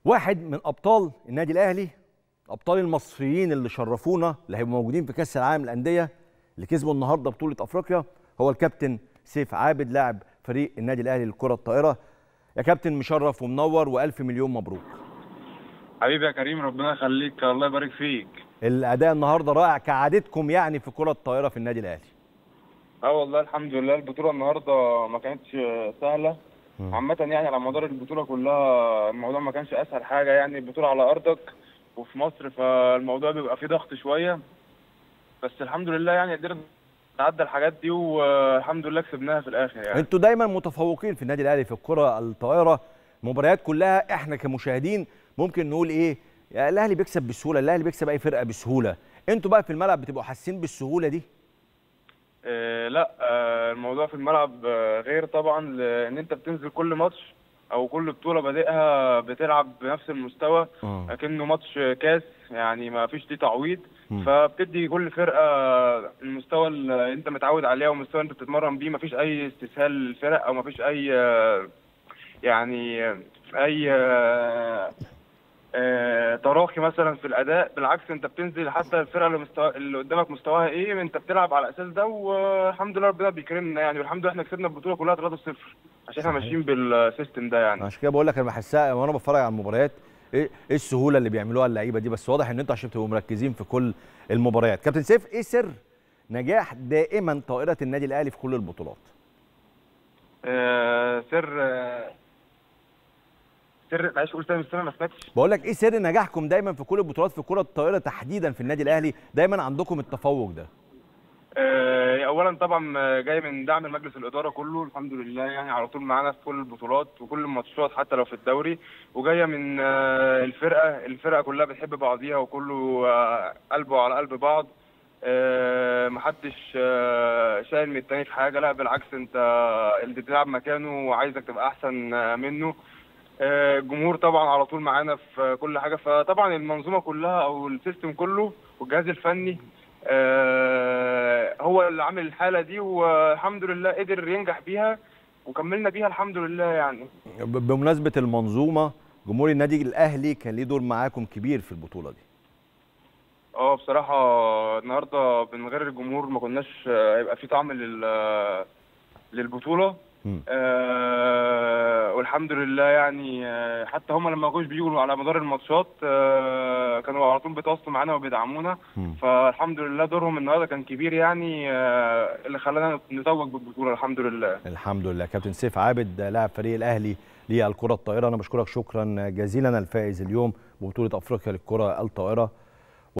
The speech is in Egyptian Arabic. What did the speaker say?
واحد من ابطال النادي الاهلي ابطال المصريين اللي شرفونا اللي هيبقوا موجودين في كاس العالم للانديه اللي كسبوا النهارده بطوله افريقيا هو الكابتن سيف عابد لاعب فريق النادي الاهلي للكره الطائره يا كابتن مشرف ومنور والف مليون مبروك حبيبي يا كريم ربنا يخليك الله يبارك فيك الاداء النهارده رائع كعادتكم يعني في كره الطائره في النادي الاهلي اه والله الحمد لله البطوله النهارده ما كانتش سهله عامة يعني على مدار البطولة كلها الموضوع ما كانش أسهل حاجة يعني البطولة على أرضك وفي مصر فالموضوع بيبقى فيه ضغط شوية بس الحمد لله يعني قدرنا نعدي الحاجات دي والحمد لله كسبناها في الآخر يعني انتوا دايما متفوقين في النادي الاهلي في الكره الطائره المباريات كلها احنا كمشاهدين ممكن نقول ايه يا الاهلي بيكسب بسهوله الاهلي بيكسب اي فرقه بسهوله انتوا بقى في الملعب بتبقوا حاسين بالسهوله دي آه لا آه الموضوع في الملعب آه غير طبعا لان انت بتنزل كل ماتش او كل بطوله بادئها بتلعب بنفس المستوى آه. اكنه ماتش كاس يعني ما فيش ليه تعويض مم. فبتدي كل فرقه المستوى اللي انت متعود عليه والمستوى اللي انت بتتمرن بيه ما فيش اي استسهال للفرق او ما فيش اي آه، يعني آه، اي آه، آه، تراخي مثلا في الاداء بالعكس انت بتنزل حتى الفرقه اللي, مستوى اللي قدامك مستواها ايه انت بتلعب على الاساس ده والحمد لله ربنا بيكرمنا يعني والحمد لله احنا كسبنا البطوله كلها 3-0 عشان احنا صحيح. ماشيين بالسيستم ده يعني عشان كده بقول لك انا بحسها وانا بتفرج على المباريات ايه ايه السهوله اللي بيعملوها اللعيبه دي بس واضح ان انتوا عشان تبقوا مركزين في كل المباريات كابتن سيف ايه سر نجاح دائما طائره النادي الاهلي في كل البطولات آه، سر آه، سر معلش قول تاني بس انا ما سمعتش بقول لك ايه سر نجاحكم دايما في كل البطولات في كره الطائره تحديدا في النادي الاهلي دايما عندكم التفوق ده آه، اولا طبعا آه، جاي من دعم مجلس الاداره كله الحمد لله يعني على طول معانا في كل البطولات وكل الماتشات حتى لو في الدوري وجايه من آه، الفرقه الفرقه كلها بتحب بعضيها وكله آه، قلبه على قلب بعض آه، محدش آه، شايل من التاني في حاجه لا بالعكس انت اللي بتلعب مكانه وعايزك تبقى احسن آه، منه آه، الجمهور طبعا على طول معانا في كل حاجه فطبعا المنظومه كلها او السيستم كله والجهاز الفني آه، هو اللي عامل الحاله دي والحمد لله قدر ينجح بيها وكملنا بيها الحمد لله يعني ب- بمناسبه المنظومه جمهور النادي الاهلي كان ليه دور معاكم كبير في البطوله دي اه بصراحه النهارده من غير الجمهور ما كناش آه، هيبقى في طعم لل للبطوله مم. آه والحمد لله يعني آه حتى هم لما كانوش بيجوا على مدار الماتشات آه كانوا على طول بيتواصلوا معانا وبيدعمونا مم. فالحمد لله دورهم النهارده كان كبير يعني آه اللي خلانا نتوج بالبطوله الحمد لله الحمد لله كابتن سيف عابد لاعب فريق الاهلي للكره الطائره انا بشكرك شكرا جزيلا الفائز اليوم ببطوله افريقيا للكره الطائره